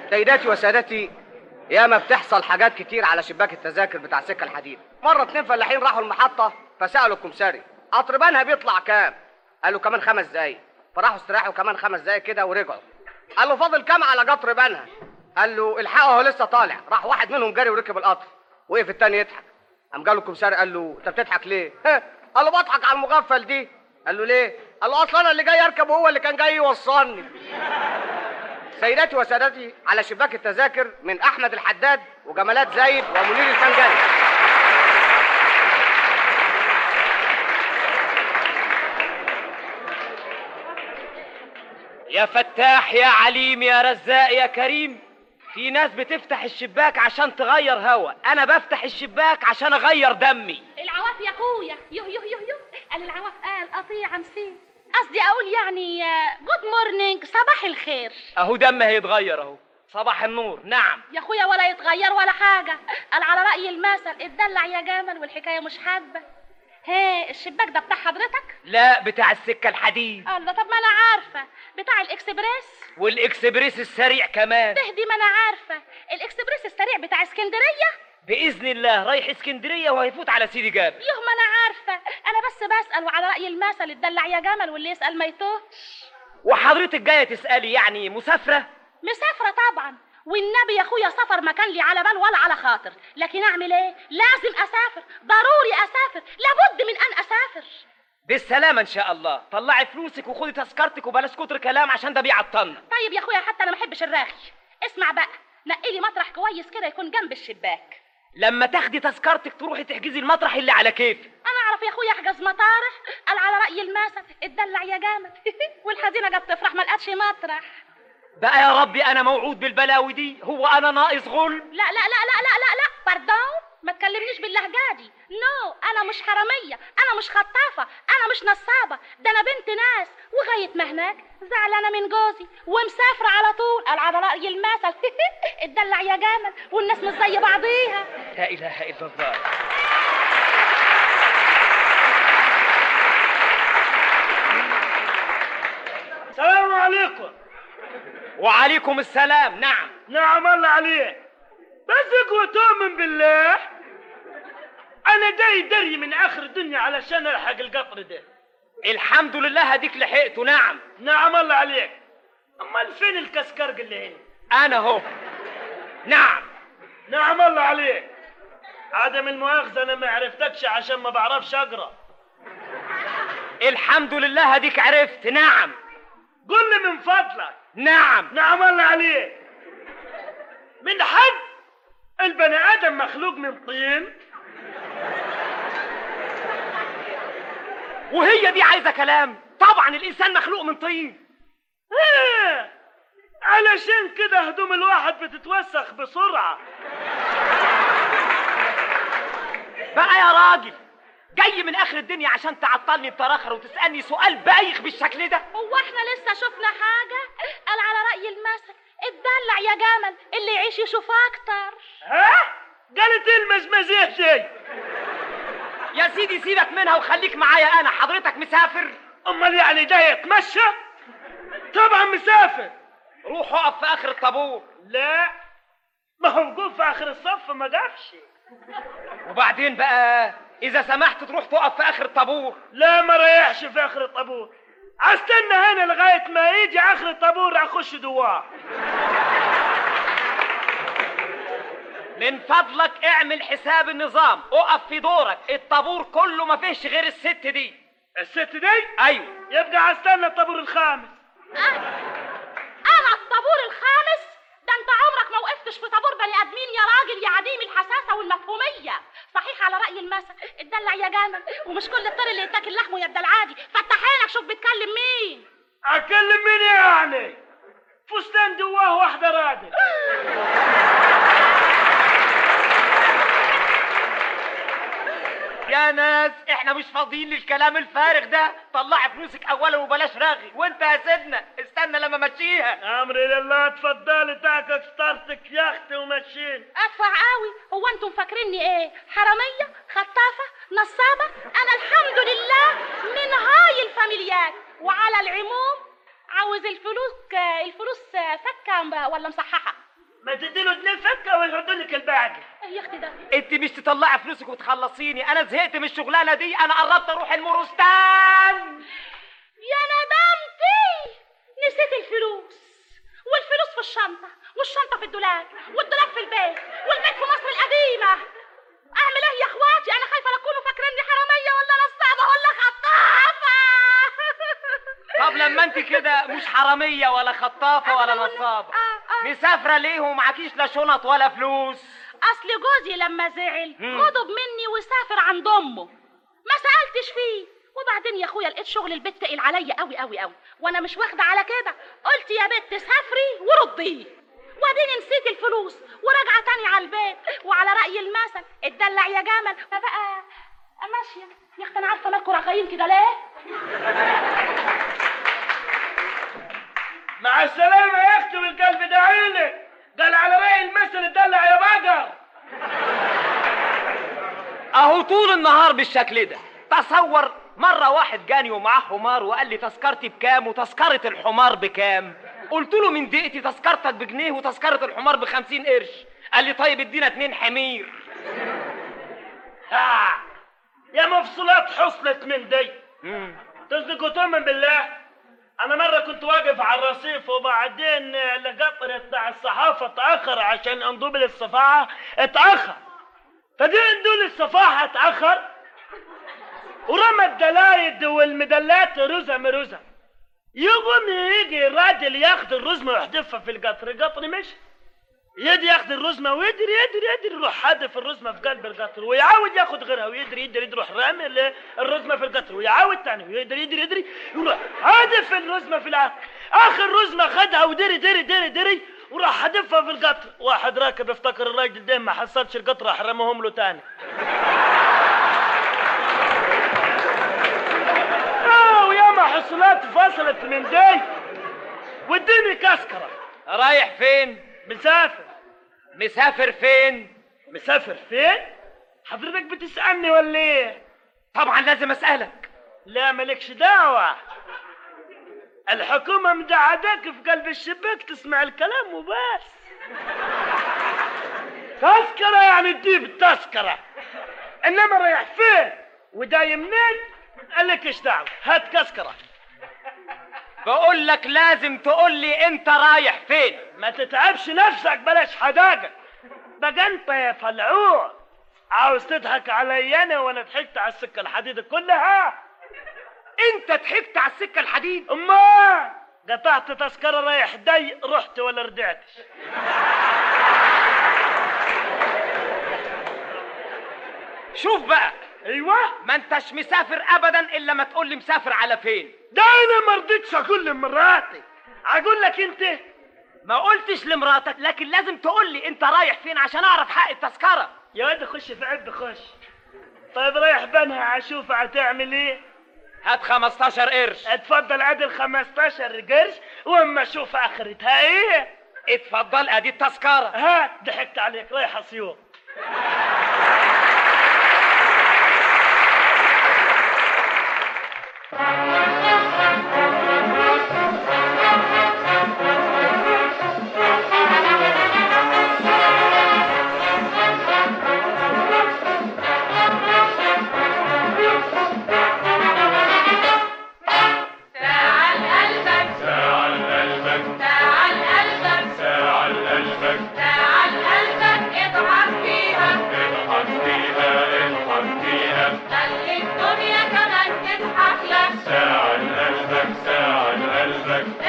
سيداتي وسادتي ياما بتحصل حاجات كتير على شباك التذاكر بتاع سكة الحديد مرة اتنين فلاحين راحوا المحطة فسألوا الكمساري قطر بنها بيطلع كام قالوا كمان خمس دقايق فراحوا استراحوا كمان خمس دقايق كده ورجعوا قال له فاضل كام على قطر بنها قال له الحقه هو لسه طالع راح واحد منهم جري وركب القطر وقف التاني يضحك قام جاله الكمساري قال له انت بتضحك ليه قال له بضحك على المغفل دي قال له ليه قال له اصلا انا اللي جاي اركب وهو اللي كان جاي يوصلني سيداتي وسادتي على شباك التذاكر من احمد الحداد وجمالات زايد ومنير الفنجاني يا فتاح يا عليم يا رزاق يا كريم في ناس بتفتح الشباك عشان تغير هوا انا بفتح الشباك عشان اغير دمي العواف يا اخويا يوه يوه يوه يوه قال العواف قال قطيع نسيت قصدي اقول يعني جود مورنينج صباح الخير اهو دم هيتغير اهو صباح النور نعم يا اخويا ولا يتغير ولا حاجه قال على راي المثل اتدلع يا جمل والحكايه مش حابه هي الشباك ده بتاع حضرتك لا بتاع السكة الحديد الله طب ما انا عارفه بتاع الاكسبريس والاكسبريس السريع كمان تهدي ما انا عارفه الاكسبريس السريع بتاع اسكندريه باذن الله رايح اسكندريه وهيفوت على سيدي جابر يوه ما انا عارفه انا بس بسال وعلى راي المثل اتدلع يا جمل واللي يسال ما يتوهش وحضرتك جايه تسالي يعني مسافره مسافره طبعا والنبي يا اخويا سفر ما كان لي على بال ولا على خاطر لكن اعمل ايه لازم اسافر ضروري اسافر لابد من ان اسافر بالسلامه ان شاء الله طلعي فلوسك وخدي تذكرتك وبلاش كتر كلام عشان ده بيعطلنا طيب يا اخويا حتى انا ما بحبش الراخي اسمع بقى نقي لي مطرح كويس كده يكون جنب الشباك لما تاخدي تذكرتك تروحي تحجزي المطرح اللي على كيفك انا اعرف يا اخويا احجز مطارح قال على راي المثل اتدلع يا جامد والحزينه جت تفرح ما لقتش مطرح بقى يا ربي انا موعود بالبلاوي دي هو انا ناقص غلب لا لا لا لا لا لا لا باردون ما تكلمنيش باللهجه دي نو انا مش حراميه انا مش خطافه انا مش نصابه ده انا بنت ناس وغايه ما هناك زعلانه من جوزي ومسافره على طول قال على راي المثل اتدلع يا جامد والناس مش زي بعضيها لا اله الا الله السلام عليكم وعليكم السلام نعم نعم الله عليك بس وتؤمن بالله انا جاي دري من اخر الدنيا علشان الحق القطر ده الحمد لله هديك لحقته نعم نعم الله عليك امال فين الكسكرج اللي هنا انا هو نعم نعم الله عليك عدم المؤاخذة انا ما عرفتكش عشان ما بعرفش اقرا الحمد لله هديك عرفت نعم قل لي من فضلك نعم نعم الله عليك من حد البني ادم مخلوق من طين وهي دي عايزه كلام طبعا الانسان مخلوق من طين إيه، علشان كده هدوم الواحد بتتوسخ بسرعة بقى يا راجل جاي من اخر الدنيا عشان تعطلني بتراخر وتسالني سؤال بايخ بالشكل ده هو احنا لسه شفنا حاجه قال على راي المثل اتدلع يا جمل اللي يعيش يشوف اكتر ها قالت ايه المزمزيه دي يا سيدي سيبك منها وخليك معايا انا حضرتك مسافر امال يعني جاي يتمشى طبعا مسافر روح اقف في اخر الطابور لا ما هو وقوف في اخر الصف ما قفش وبعدين بقى اذا سمحت تروح تقف في اخر الطابور لا ما ريحش في اخر الطابور استنى هنا لغايه ما يجي اخر الطابور اخش دوار من فضلك اعمل حساب النظام اقف في دورك الطابور كله ما فيش غير الست دي الست دي ايوه يبقى استنى الطابور الخامس انا الطابور الخامس ده انت عمرك ما وقفتش في طابور بني ادمين يا راجل يا عديم الحساسه والمفهوميه صحيح على راي المثل اتدلع يا جمل ومش كل الطير اللي يتاكل لحمه يد العادي فتح عينك شوف بتكلم مين اكلم مين يعني فستان دواه واحده رادل يا ناس احنا مش فاضيين للكلام الفارغ ده طلعي فلوسك اولا وبلاش رغي وانت يا سيدنا استنى لما امشيها امري لله اتفضلي تاكل ستارتك يا اختي ومشين ادفع قوي هو انتم فاكريني ايه حراميه خطافه نصابه انا الحمد لله من هاي الفاميليات وعلى العموم عاوز الفلوس الفلوس فكه ولا مصححه ما تديله جنيه فكه ويردوا لك الباقي ايه يا اختي ده انت مش تطلعي فلوسك وتخلصيني انا زهقت من الشغلانه دي انا قربت اروح المورستان يا ندمتي نسيت الفلوس والفلوس في الشنطة والشنطة في الدولاب والدولاب في البيت والبيت في مصر القديمة أعمل إيه يا إخواتي أنا خايفة لا تكونوا فاكريني حرامية ولا نصابة ولا خطافة طب لما انت كده مش حراميه ولا خطافه ولا نصابه آه، آه. مسافره ليه ومعكيش لا شنط ولا فلوس أصل جوزي لما زعل مم. غضب مني وسافر عند أمه ما سألتش فيه وبعدين يا اخويا لقيت شغل البيت تقل عليا قوي قوي قوي وانا مش واخده على كده قلت يا بت سافري ورديه وبعدين نسيت الفلوس وراجعه تاني على البيت وعلى راي المثل اتدلع يا جمل فبقى ماشيه يا اختي انا عارفه مالكوا رغايين كده ليه مع السلامه يا اختي والقلب دعيلك قال على راي المثل اتدلع يا بقر اهو طول النهار بالشكل ده تصور مرة واحد جاني ومعاه حمار وقال لي تذكرتي بكام وتذكرة الحمار بكام قلت له من دقيقتي تذكرتك بجنيه وتذكرة الحمار بخمسين قرش قال لي طيب ادينا اتنين حمير ها يا مفصولات حصلت من دي مم. تصدقوا تؤمن بالله انا مره كنت واقف على الرصيف وبعدين القطر بتاع الصحافه اتاخر عشان انضوب للصفاحه اتاخر فجي ندول الصفاحه اتاخر ورمى الدلايد والمدلات رزم رزم يقوم يجي الراجل ياخد الرزمه ويحدفها في القطر القطر مشي يدي ياخد الرزمه ويدري يدري يدري يروح حادف الرزمه في قلب القطر ويعاود ياخد غيرها ويدري يدري يدري يروح رامي ال- الرزمه في القطر ويعاود تاني ويدري يدري يدري يروح حادف الرزمه في العقل اخر رزمه خدها ودري دري دري دري وراح حدفها في القطر واحد راكب افتكر الراجل ده ما حصلش القطر راح رماهم له تاني اه وياما حصلات فصلت من دي واديني كسكره رايح فين مسافر مسافر فين مسافر فين؟ حضرتك بتسألني ولا ايه؟ طبعا لازم اسألك لا مالكش دعوة الحكومة مدعداك في قلب الشباك تسمع الكلام وبس تذكرة يعني تجيب التذكرة انما رايح فين؟ وداي منين؟ قالك ايش دعوة هات تذكرة بقول لك لازم تقول لي انت رايح فين ما تتعبش نفسك بلاش حداقة بقى انت يا فلعوع عاوز تضحك علي انا وانا ضحكت على السكة الحديد كلها انت ضحكت على السكة الحديد اما قطعت تذكرة رايح دي رحت ولا رجعتش شوف بقى ايوه ما انتش مسافر ابدا الا ما تقول لي مسافر على فين ده انا ما رضيتش اقول لمراتي اقول لك انت ما قلتش لمراتك لكن لازم تقول لي انت رايح فين عشان اعرف حق التذكرة يا واد خش في عد خش طيب رايح بنها اشوف هتعمل ايه هات 15 قرش اتفضل عدل 15 قرش واما اشوف اخرتها ايه اتفضل ادي التذكرة ها ضحكت عليك رايح اسيوط تعال قلبك تعال قلبك تعال قلبك تعال قلبك تعال قلبك اضحك فيها اضحك فيها اضحك فيها خلي الدنيا كمان تضحك لك تعال قلبك تعال قلبك